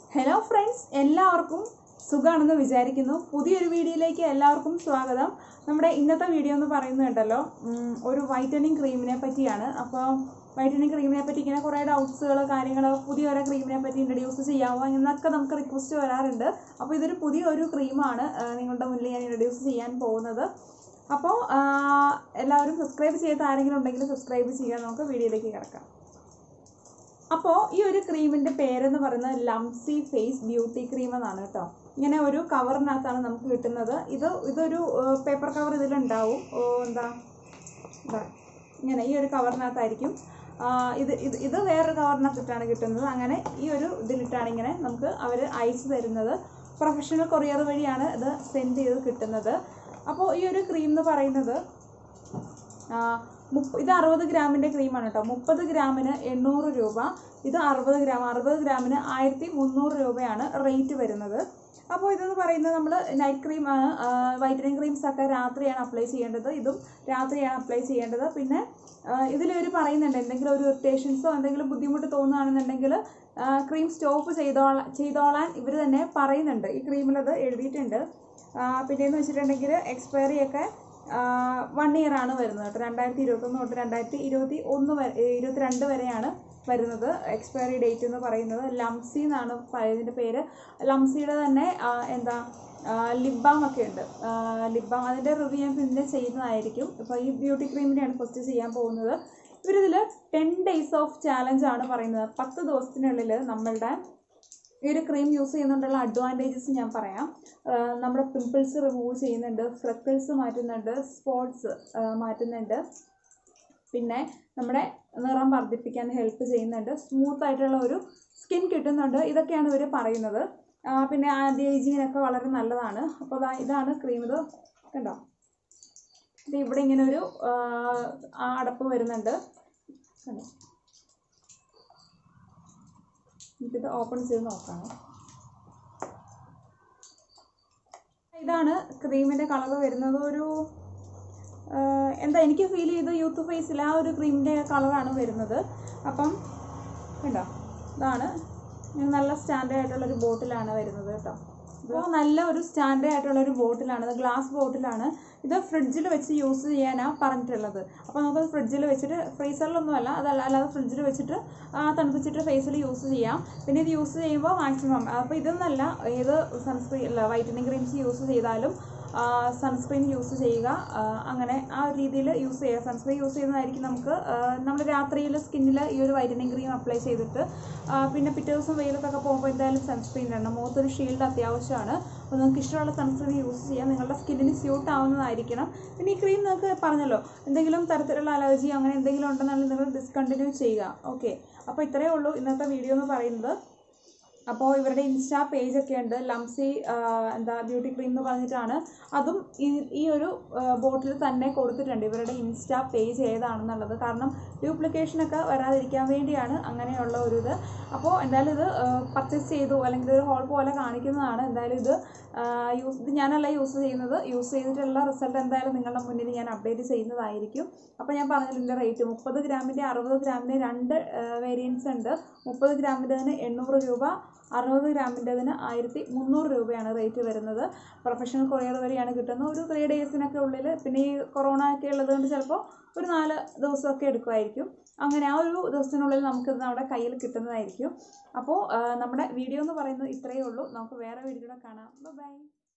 hello friends എല്ലാവർക്കും സുഖമാണെന്ന് വിചാരിക്കുന്നു പുതിയൊരു വീഡിയോയിലേക്ക് എല്ലാവർക്കും സ്വാഗതം നമ്മുടെ ഇന്നത്തെ വീഡിയോ എന്ന് പറയുന്നത് കേട്ടല്ലോ ഉം, ഒരു വൈറ്റനിങ് ക്രീമിനെ പറ്റിയാണ് അപ്പോൾ വൈറ്റനിങ് ക്രീമിനെ പറ്റി ഇങ്ങനെ കുറേ ഡൗട്ട്സുകൾ കാര്യങ്ങൾ പുതിയ ഓരോ ക്രീമിനെ പറ്റി ഇൻട്രൊഡ്യൂസ് ചെയ്യാമോ എന്നൊക്കെ നമുക്ക് റിക്വസ്റ്റ് വരാറുണ്ട് അപ്പോൾ ഇതൊരു പുതിയൊരു ക്രീമാണ് ആ, നിങ്ങളുടെ മുന്നിൽ ഞാൻ ഇൻട്രൊഡ്യൂസ് ചെയ്യാൻ പോകുന്നത് അപ്പോൾ ആ, എല്ലാവരും സബ്സ്ക്രൈബ് ചെയ്ത ആരെങ്കിലും ഉണ്ടെങ്കിൽ സബ്സ്ക്രൈബ് ചെയ്യാൻ നമുക്ക് വീഡിയോയിലേക്ക് കിടക്കാം അപ്പോൾ ഈ ഒരു ക്രീമിൻ്റെ പേരെന്ന് പറയുന്നത് ലംസി ഫേസ് ബ്യൂട്ടി ക്രീം എന്നാണ് കേട്ടോ ഇങ്ങനെ ഒരു കവറിനകത്താണ് നമുക്ക് കിട്ടുന്നത് ഇത് ഇതൊരു പേപ്പർ കവർ ഇതിലുണ്ടാവും ഓ, എന്താ ഇതാ ഇങ്ങനെ ഈ ഒരു കവറിനകത്തായിരിക്കും ആ, ഇത് ഇത് ഇത് വേറൊരു കവറിനകത്തിട്ടാണ് കിട്ടുന്നത് അങ്ങനെ ഈ ഒരു ഇതിലിട്ടാണ് ഇങ്ങനെ നമുക്ക് അവർ അയച്ചു തരുന്നത് പ്രൊഫഷണൽ കൊറിയർ വഴിയാണ് ഇത് സെൻഡ് ചെയ്ത് കിട്ടുന്നത് അപ്പോൾ ഈ ഒരു ക്രീം എന്ന് പറയുന്നത് ആ, മുപ്പ ഇത് അറുപത് ഗ്രാമിൻ്റെ ക്രീമാണ് കേട്ടോ മുപ്പത് ഗ്രാമിന് എണ്ണൂറ് രൂപ ഇത് അറുപത് ഗ്രാം അറുപത് ഗ്രാമിന് ആയിരത്തി മുന്നൂറ് രൂപയാണ് റേറ്റ് വരുന്നത് അപ്പോൾ ഇതെന്ന് പറയുന്നത് നമ്മൾ നൈറ്റ് ക്രീം ആണ് വൈറ്റനിങ് ക്രീംസ് ഒക്കെ രാത്രിയാണ് അപ്ലൈ ചെയ്യേണ്ടത് ഇതും രാത്രിയാണ് അപ്ലൈ ചെയ്യേണ്ടത് പിന്നെ ഇതിലൊരു പറയുന്നുണ്ട് എന്തെങ്കിലും ഒരു ഇറിറ്റേഷൻസോ എന്തെങ്കിലും ബുദ്ധിമുട്ട് തോന്നുകയാണെന്നുണ്ടെങ്കിൽ ക്രീം സ്റ്റോപ്പ് ചെയ്തോളാൻ ചെയ്തോളാൻ ഇവർ തന്നെ പറയുന്നുണ്ട് ഈ ക്രീമിലത് എഴുതിയിട്ടുണ്ട് ആ, പിന്നെയെന്ന് വെച്ചിട്ടുണ്ടെങ്കിൽ എക്സ്പയറി ഒക്കെ വൺ ഇയർ ആണ് വരുന്നത് കേട്ടോ രണ്ടായിരത്തി ഇരുപത്തൊന്ന് തൊട്ട് രണ്ടായിരത്തി ഇരുപത്തി ഒന്ന് വരെ ഇരുപത്തിരണ്ട് വരെയാണ് വരുന്നത് എക്സ്പയറി ഡേറ്റ് എന്ന് പറയുന്നത് ലംസി എന്നാണ് ഇതിൻ്റെ പേര് ലംസിയുടെ തന്നെ ആ, എന്താ ലിബാം ഒക്കെ ഉണ്ട് ലിബാം അതിൻ്റെ റിവ്യൂ ഞാൻ പിന്നെ ചെയ്യുന്നതായിരിക്കും ഇപ്പോൾ ഈ ബ്യൂട്ടി ക്രീമിൻ്റെയാണ് ഫസ്റ്റ് ചെയ്യാൻ പോകുന്നത് ഇവരിതിൽ ടെൻ ഡേയ്സ് ഓഫ് ചാലഞ്ച് ആണ് പറയുന്നത് പത്ത് ദിവസത്തിനുള്ളിൽ നമ്മളുടെ ഈ ഒരു ക്രീം യൂസ് ചെയ്യുന്നതുകൊണ്ടുള്ള അഡ്വാൻറ്റേജസ് ഞാൻ പറയാം ആ, നമ്മുടെ പിമ്പിൾസ് റിമൂവ് ചെയ്യുന്നുണ്ട് ഫ്രക്കിൾസ് മാറ്റുന്നുണ്ട് സ്പോട്സ് മാറ്റുന്നുണ്ട് പിന്നെ നമ്മുടെ നിറം വർദ്ധിപ്പിക്കാൻ ഹെൽപ്പ് ചെയ്യുന്നുണ്ട് സ്മൂത്ത് ആയിട്ടുള്ള ഒരു സ്കിൻ കിട്ടുന്നുണ്ട് ഇതൊക്കെയാണ് ഇവർ പറയുന്നത് ആ, പിന്നെ ആൻറ്റി ഏജിങ്ങിനൊക്കെ വളരെ നല്ലതാണ് അപ്പോൾ ദാ ഇതാണ് ക്രീം ഇത് കണ്ടോ ഇത് ഇവിടെ ഇങ്ങനെ ഒരു ആ, ആ അടപ്പ് വരുന്നുണ്ട് കണ്ടോ നമുക്കിത് ഓപ്പൺ ചെയ്ത് നോക്കാം ഇതാണ് ക്രീമിൻ്റെ കളർ വരുന്നത് ഒരു ആ, എന്താ എനിക്ക് ഫീൽ ചെയ്ത് യൂത്ത് ഫേസിൽ ആ ഒരു ക്രീമിൻ്റെ കളറാണ് വരുന്നത് അപ്പം കണ്ടോ ഇതാണ് ഇത് നല്ല സ്റ്റാൻഡേർഡ് ആയിട്ടുള്ളൊരു ബോട്ടിലാണ് വരുന്നത് കേട്ടോ ഇത് നല്ല ഒരു സ്റ്റാൻഡേർഡ് ആയിട്ടുള്ള ഒരു ബോട്ടിലാണ് ഇത് ഗ്ലാസ് ബോട്ടിലാണ് ഇത് ഫ്രിഡ്ജിൽ വെച്ച് യൂസ് ചെയ്യാനാണ് പറഞ്ഞിട്ടുള്ളത് അപ്പോൾ നമുക്ക് ഫ്രിഡ്ജിൽ വെച്ചിട്ട് ഫ്രീസറിലൊന്നും അല്ല അതല്ല അല്ലാതെ ഫ്രിഡ്ജിൽ വെച്ചിട്ട് ആ, തണുപ്പിച്ചിട്ട് ഫേസിൽ യൂസ് ചെയ്യാം പിന്നെ ഇത് യൂസ് ചെയ്യുമ്പോൾ മാക്സിമം അപ്പോൾ ഇതൊന്നല്ല ഏത് സൺസ്ക്രീൻ അല്ല വൈറ്റനിങ് ക്രീംസ് യൂസ് ചെയ്താലും സൺസ്ക്രീൻ യൂസ് ചെയ്യുക ആ, അങ്ങനെ ആ ഒരു രീതിയിൽ യൂസ് ചെയ്യുക സൺസ്ക്രീൻ യൂസ് ചെയ്യുന്നതായിരിക്കും നമുക്ക് നമ്മൾ രാത്രിയിൽ സ്കിന്നിൽ ഈ ഒരു വൈറ്റനിങ് ക്രീം അപ്ലൈ ചെയ്തിട്ട് ആ, പിന്നെ പിറ്റേ ദിവസം വെയിലത്തൊക്കെ പോകുമ്പോൾ എന്തായാലും സൺസ്ക്രീൻ ഇടണം മുഖത്തൊരു ഷീൽഡ് അത്യാവശ്യമാണ് അപ്പോൾ നിങ്ങൾക്ക് ഇഷ്ടമുള്ള സൺസ്ക്രീൻ യൂസ് ചെയ്യാം നിങ്ങളുടെ സ്കിന്നിന് സ്യൂട്ട് ആവുന്നതായിരിക്കണം പിന്നെ ഈ ക്രീം നിങ്ങൾക്ക് പറഞ്ഞല്ലോ എന്തെങ്കിലും തരത്തിലുള്ള അലർജി അങ്ങനെ എന്തെങ്കിലും ഉണ്ടെന്നുണ്ടെങ്കിൽ നിങ്ങൾ ഡിസ്കണ്ടിന്യൂ ചെയ്യുക ഓക്കെ അപ്പോൾ ഇത്രയേ ഉള്ളൂ ഇന്നത്തെ വീഡിയോ എന്ന് പറയുന്നത് അപ്പോൾ ഇവരുടെ ഇൻസ്റ്റാ പേജ് ഒക്കെ ഉണ്ട് ലംസി ആ, എന്താ ബ്യൂട്ടി ക്രീം എന്ന് പറഞ്ഞിട്ടാണ് അതും ഈ ഈ ഒരു ബോട്ടിൽ തന്നെ കൊടുത്തിട്ടുണ്ട് ഇവരുടെ ഇൻസ്റ്റാ പേജ് ഏതാണെന്നുള്ളത് കാരണം ഡ്യൂപ്ലിക്കേഷനൊക്കെ വരാതിരിക്കാൻ വേണ്ടിയാണ് അങ്ങനെയുള്ള ഒരു ഇത് അപ്പോൾ എന്തായാലും ഇത് പർച്ചേസ് ചെയ്തു അല്ലെങ്കിൽ ഒരു ഹോൾ പോലെ കാണിക്കുന്നതാണ് എന്തായാലും ഇത് യൂസ് ഇത് ഞാനല്ല യൂസ് ചെയ്യുന്നത് യൂസ് ചെയ്തിട്ടുള്ള റിസൾട്ട് എന്തായാലും നിങ്ങളുടെ മുന്നിൽ ഞാൻ അപ്ഡേറ്റ് ചെയ്യുന്നതായിരിക്കും അപ്പോൾ ഞാൻ പറഞ്ഞില്ല ഇതിൻ്റെ റേറ്റ് മുപ്പത് ഗ്രാമിൻ്റെ അറുപത് ഗ്രാമിൻ്റെ രണ്ട് വേരിയൻസ് ഉണ്ട് മുപ്പത് ഗ്രാമിൻ്റെതിന് എണ്ണൂറ് രൂപ അറുപത് ഗ്രാമിൻ്റെതിന് ആയിരത്തി മുന്നൂറ് രൂപയാണ് റേറ്റ് വരുന്നത് പ്രൊഫഷണൽ കൊറിയർ വരെയാണ് കിട്ടുന്നത് ഒരു ത്രീ ഡേയ്സിനൊക്കെ ഉള്ളിൽ പിന്നെ ഈ കൊറോണ ഒക്കെ ഉള്ളത് കൊണ്ട് ചിലപ്പോൾ ഒരു നാല് ദിവസമൊക്കെ എടുക്കുമായിരിക്കും അങ്ങനെ ആ ഒരു ദിവസത്തിനുള്ളിൽ നമുക്കിത് നമ്മുടെ കയ്യിൽ കിട്ടുന്നതായിരിക്കും അപ്പോൾ ആ, നമ്മുടെ വീഡിയോ എന്ന് പറയുന്നത് ഇത്രയേ ഉള്ളൂ നമുക്ക് വേറെ വീഡിയോ കാണാം ബൈ